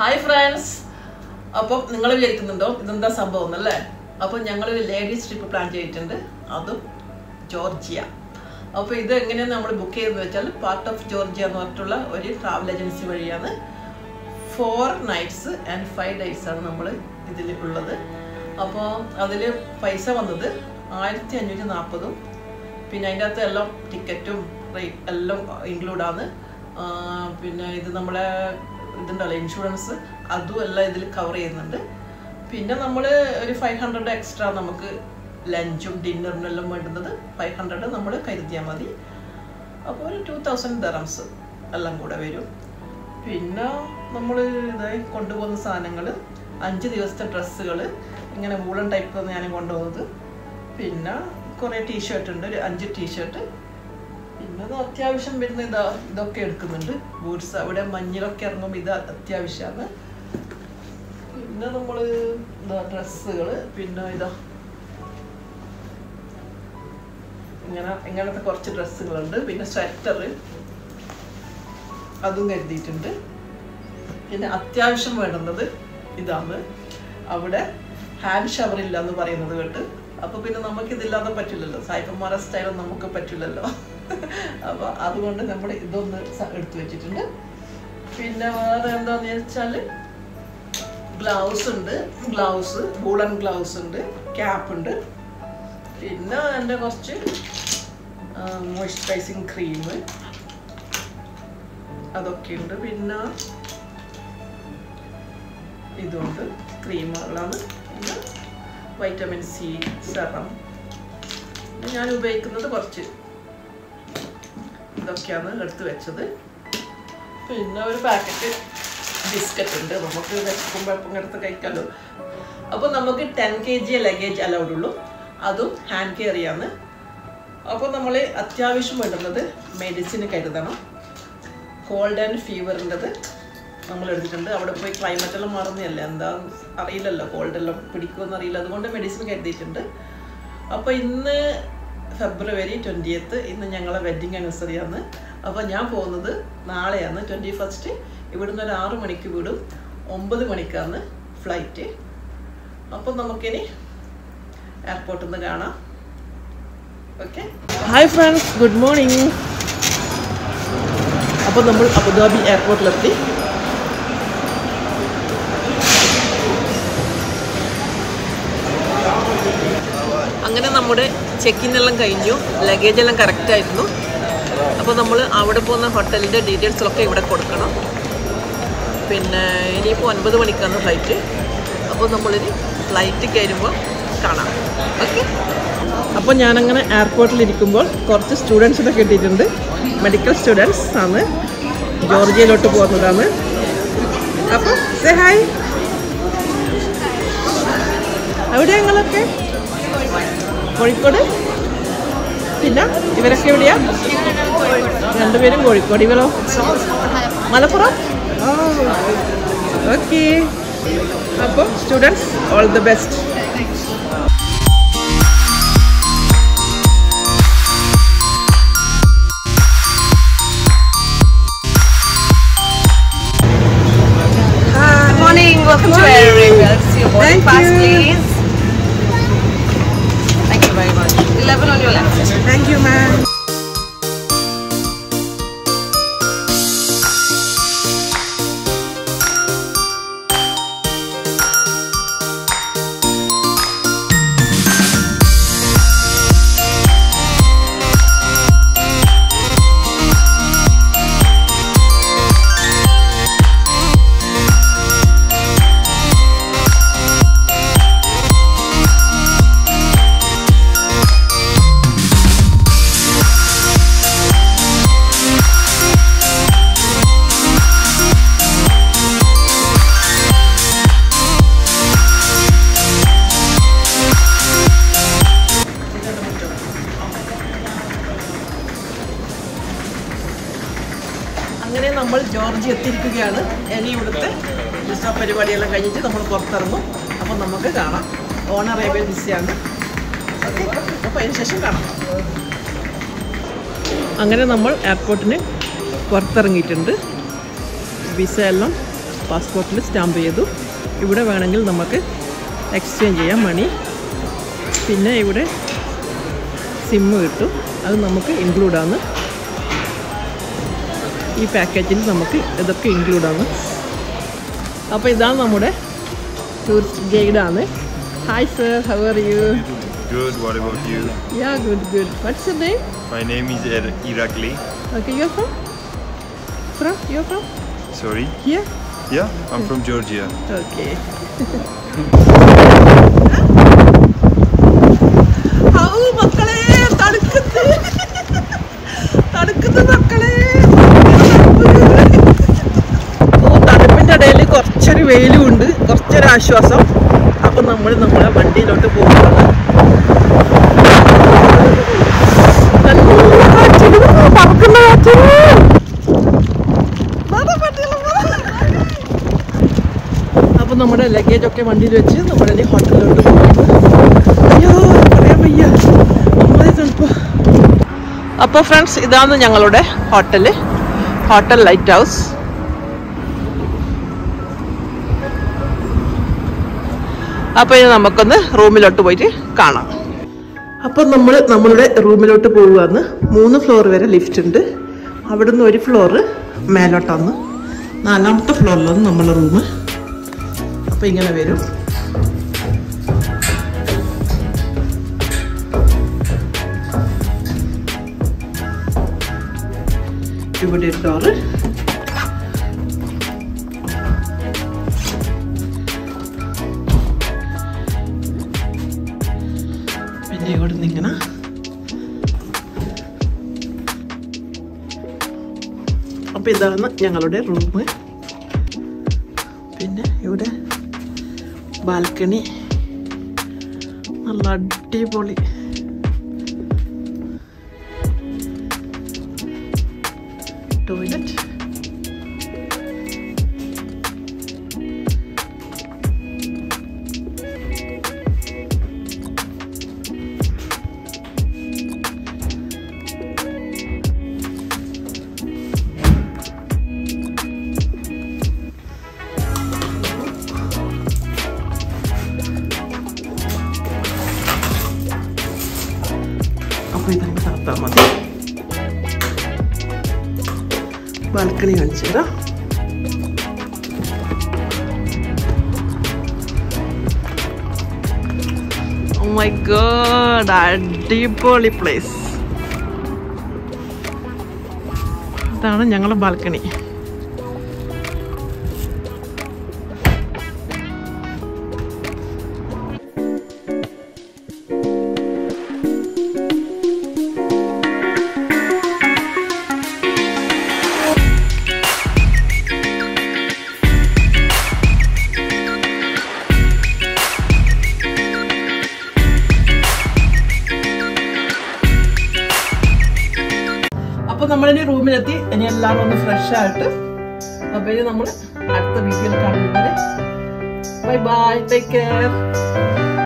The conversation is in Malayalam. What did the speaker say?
ഹായ് ഫ്രണ്ട്സ് അപ്പം നിങ്ങൾ വിചാരിക്കുന്നുണ്ടോ ഇതെന്താ സംഭവം എന്നല്ലേ അപ്പം ഞങ്ങളൊരു ലേഡീസ് ട്രിപ്പ് പ്ലാൻ ചെയ്തിട്ടുണ്ട് അതും ജോർജിയ അപ്പോൾ ഇത് എങ്ങനെയാണ് നമ്മൾ ബുക്ക് ചെയ്തതെന്ന് വെച്ചാൽ പാർട്ട് ഓഫ് ജോർജിയ എന്ന് പറഞ്ഞിട്ടുള്ള ഒരു ട്രാവൽ ഏജൻസി വഴിയാണ് four nights and five days ആണ് നമ്മൾ ഇതിൽ ഉള്ളത് അപ്പോൾ അതിൽ പൈസ വന്നത് ആയിരത്തി അഞ്ഞൂറ്റി നാൽപ്പതും പിന്നെ അതിൻ്റെ അകത്ത് എല്ലാം ടിക്കറ്റും റേറ്റ് എല്ലാം ഇൻക്ലൂഡാണ് പിന്നെ ഇത് നമ്മളെ ഇതുണ്ടല്ലോ ഇൻഷുറൻസ് അതും എല്ലാം ഇതിൽ കവർ ചെയ്യുന്നുണ്ട് പിന്നെ നമ്മൾ ഒരു ഫൈവ് ഹൺഡ്രഡ് എക്സ്ട്രാ നമുക്ക് ലഞ്ചും ഡിന്നറിനെല്ലാം വേണ്ടുന്നത് ഫൈവ് ഹൺഡ്രഡ് നമ്മൾ കരുതിയാൽ മതി അപ്പോൾ ഒരു ടു തൗസൻഡ് ദറംസ് എല്ലാം കൂടെ വരും പിന്നെ നമ്മൾ ഇതായി കൊണ്ടുപോകുന്ന സാധനങ്ങൾ അഞ്ച് ദിവസത്തെ ഡ്രസ്സുകൾ ഇങ്ങനെ വൂളൻ ടൈപ്പ് ഞാൻ കൊണ്ടുപോകുന്നത് പിന്നെ കുറേ ടീഷർട്ട് ഉണ്ട് ഒരു അഞ്ച് ടീഷർട്ട് പിന്നെ ഇത് അത്യാവശ്യം വരുന്ന ഇതാ ഇതൊക്കെ എടുക്കുന്നുണ്ട് ബൂട്ട്സ് അവിടെ മഞ്ഞിലൊക്കെ ഇറങ്ങുമ്പോൾ ഇത് അത്യാവശ്യമാണ് പിന്നെ നമ്മൾ ഇതാ ഡ്രസ്സുകൾ പിന്നെ ഇതാ ഇങ്ങനെ ഇങ്ങനത്തെ കുറച്ച് ഡ്രസ്സുകളുണ്ട് പിന്നെ സ്വെറ്റർ അതും കരുതിയിട്ടുണ്ട് പിന്നെ അത്യാവശ്യം വേണ്ടുന്നത് ഇതാണ് അവിടെ ഹാൻഡ് ഷവർ ഇല്ല എന്ന് പറയുന്നത് കേട്ട് അപ്പൊ പിന്നെ നമുക്ക് ഇതില്ലാതെ പറ്റില്ലല്ലോ സായിപ്പന്മാരെ സ്റ്റൈലും നമുക്ക് പറ്റില്ലല്ലോ അപ്പൊ അതുകൊണ്ട് നമ്മൾ ഇതൊന്ന് സ- എടുത്തു വെച്ചിട്ടുണ്ട് പിന്നെ വേറെ എന്താന്ന് വെച്ചാൽ ഗ്ലൗസ് ഉണ്ട് ഗ്ലൗസ് വൂളൻ ഗ്ലൗസ് ഉണ്ട് ക്യാപ്പ് ഉണ്ട് പിന്നെ എൻ്റെ കുറച്ച് മോയ്സ്ചറൈസിങ് ക്രീം അതൊക്കെ ഉണ്ട് പിന്നെ ഇതുണ്ട് ക്രീമുകളാണ് പിന്നെ വൈറ്റമിൻ സി സെറം ഞാൻ ഉപയോഗിക്കുന്നത് കുറച്ച് ഇതൊക്കെയാണ് എടുത്ത് വെച്ചത് പിന്നെ ഒരു പാക്കറ്റ് ബിസ്ക്കറ്റ് ഉണ്ട് നമുക്ക് വിശക്കുമ്പോൾ എപ്പം എടുത്ത് കഴിക്കാമല്ലോ അപ്പോൾ നമുക്ക് ten K G luggage allowed ഉള്ളൂ അതും ഹാൻഡ് കെയറിയാണ് അപ്പോൾ നമ്മൾ അത്യാവശ്യം വേണ്ടുന്നത് മെഡിസിൻ കരുതണം കോൾഡ് ആൻഡ് ഫീവറിൻ്റെത് നമ്മൾ എടുത്തിട്ടുണ്ട് അവിടെ പോയി ക്ലൈമറ്റ് എല്ലാം മാറുന്നതല്ല എന്താ അറിയില്ലല്ലോ കോൾഡ് എല്ലാം പിടിക്കുമെന്ന് അറിയില്ല അതുകൊണ്ട് മെഡിസിൻ കരുതിയിട്ടുണ്ട് അപ്പോൾ ഇന്ന് ഫെബ്രുവരി ട്വൻറ്റിയത്ത് ഇന്ന് ഞങ്ങളെ വെഡ്ഡിങ് ആനിവേഴ്സറിയാണ് അപ്പോൾ ഞാൻ പോകുന്നത് നാളെയാണ് ട്വൻറ്റി ഫസ്റ്റ് ഇവിടുന്ന് ഒരു ആറ് മണിക്ക് വിടും ഒമ്പത് മണിക്കാണ് ഫ്ലൈറ്റ് അപ്പോൾ നമുക്കിനി എയർപോർട്ടിൽ നിന്ന് കാണാം okay hi friends good morning അപ്പോൾ നമ്മൾ അബുദാബി എയർപോർട്ടിലെത്തി അങ്ങനെ നമ്മുടെ ചെക്കിൻ എല്ലാം കഴിഞ്ഞു ലഗേജ് എല്ലാം കറക്റ്റ് ആയിരുന്നു അപ്പോൾ നമ്മൾ അവിടെ പോകുന്ന ഹോട്ടലിൻ്റെ ഡീറ്റെയിൽസിലൊക്കെ ഇവിടെ കൊടുക്കണം പിന്നെ ഇനിയിപ്പോൾ ഒൻപത് മണിക്കാണ് ഫ്ലൈറ്റ് അപ്പോൾ നമ്മളിനി ഫ്ലൈറ്റ് കയറുമ്പോൾ കാണാം ഓക്കെ അപ്പോൾ ഞാനങ്ങനെ എയർപോർട്ടിൽ ഇരിക്കുമ്പോൾ കുറച്ച് സ്റ്റുഡൻസിനെ കിട്ടിയിട്ടുണ്ട് മെഡിക്കൽ സ്റ്റുഡൻസ് ആണ് ജോർജിയയിലോട്ട് പോകുന്നതാണ് അപ്പോൾ സേ ഹായ് എവിടെയാ നിങ്ങളൊക്കെ കോഴിക്കോട് പിന്നെ ഇവരൊക്കെ എവിടെയാ രണ്ടുപേരും കോഴിക്കോട് ഇവരോ മലപ്പുറം ഓക്കെ അപ്പോൾ students all the best Good morning. Welcome to Air Arabia. See your boarding Thank pass, you. please. Thank you very much. 11 on your left. Thank you ma'am അങ്ങനെ നമ്മൾ ജോർജ് എത്തിയിരിക്കുകയാണ് ഇനി ഇവിടുത്തെ വിസ പരിപാടിയെല്ലാം കഴിഞ്ഞിട്ട് നമ്മൾ പുറത്തിറങ്ങും അപ്പോൾ നമുക്ക് കാണാം ഓൺ അറേബ്യൻ വിസയാണ് ഓക്കെ അപ്പോൾ അതിന് ശേഷം കാണാം അങ്ങനെ നമ്മൾ എയർപോർട്ടിന് പുറത്തിറങ്ങിയിട്ടുണ്ട് വിസ എല്ലാം പാസ്പോർട്ടിൽ സ്റ്റാമ്പ് ചെയ്തു ഇവിടെ വേണമെങ്കിൽ നമുക്ക് എക്സ്ചേഞ്ച് ചെയ്യാം മണി പിന്നെ ഇവിടെ സിമ്മ് കിട്ടും അത് നമുക്ക് ഇൻക്ലൂഡാണ് ഈ പാക്കേജിൽ നമുക്ക് ഇതൊക്കെ ഇൻക്ലൂഡാണ് അപ്പോൾ ഇതാണ് നമ്മുടെ ടൂറിസ്റ്റ് ഗൈഡാണ് hi sir how are you Good, what about you? Yeah good good what's your name My name is Er- Irakli. Okay you from from you from Sorry? Here Yeah, I'm from Georgia. ഓക്കെ മക്കളെ തണുക്കുന്നു തണുക്കുന്നു മക്കളെ ഓ തണുപ്പിന്റെ ഇടയിൽ കുറച്ചൊരു വെയിലും ഉണ്ട് കുറച്ചൊരു ആശ്വാസം അപ്പൊ നമ്മൾ നമ്മളെ വണ്ടിയിലോട്ട് പോകുന്നത് നല്ല കാറ്റ്, പറക്കുന്ന കാറ്റ്. വാടാ വണ്ടിയില് വാ. അപ്പൊ നമ്മുടെ ലഗേജ് ഒക്കെ വണ്ടിയിൽ വെച്ച് നമ്മുടെ ഹോട്ടലിലോട്ട് പോകുന്നു അയ്യോ പറയാൻ വയ്യ അമ്മായി തണുപ്പ് അപ്പോൾ ഫ്രണ്ട്സ് ഇതാണ് ഞങ്ങളുടെ ഹോട്ടല് ഹോട്ടൽ ലൈറ്റ് ഹൗസ് അപ്പോൾ ഇനി നമുക്കൊന്ന് റൂമിലോട്ട് പോയിട്ട് കാണാം അപ്പോൾ നമ്മൾ നമ്മളുടെ റൂമിലോട്ട് പോവുകയാണ് മൂന്ന് ഫ്ലോർ വരെ ലിഫ്റ്റ് ഉണ്ട് അവിടുന്ന് ഒരു ഫ്ലോറ് മേലോട്ടാണ് നാലാമത്തെ ഫ്ലോറിലാണ് നമ്മളെ റൂം അപ്പോൾ ഇങ്ങനെ വരും ഇവിടെ ഒരു ഡോറ് പിന്നെ ഇവിടെ നിന്ന് ഇങ്ങനെ അപ്പൊ ഇതാണ് ഞങ്ങളുടെ റൂം പിന്നെ ഇവിടെ ബാൽക്കണി നല്ല അടിപൊളി ടോയ്ലറ്റ് അപ്പൊ ഇതങ്ങ് താത്താ മതി ബാൽക്കണി കാണിച്ചു തരാം Oh my god, അടിപൊളി പ്ലേസ് ഇതാണ് ഞങ്ങളുടെ ബാൽക്കണി അപ്പൊ നമ്മളിനി റൂമിലെത്തി ഇനി എല്ലാവരും ഒന്ന് ഫ്രഷ് ആയിട്ട് അപ്പൊ ഇനി നമ്മൾ അടുത്ത വീഡിയോയിൽ കാണുന്നത് ബൈ ബൈ ടേക്ക് കെയർ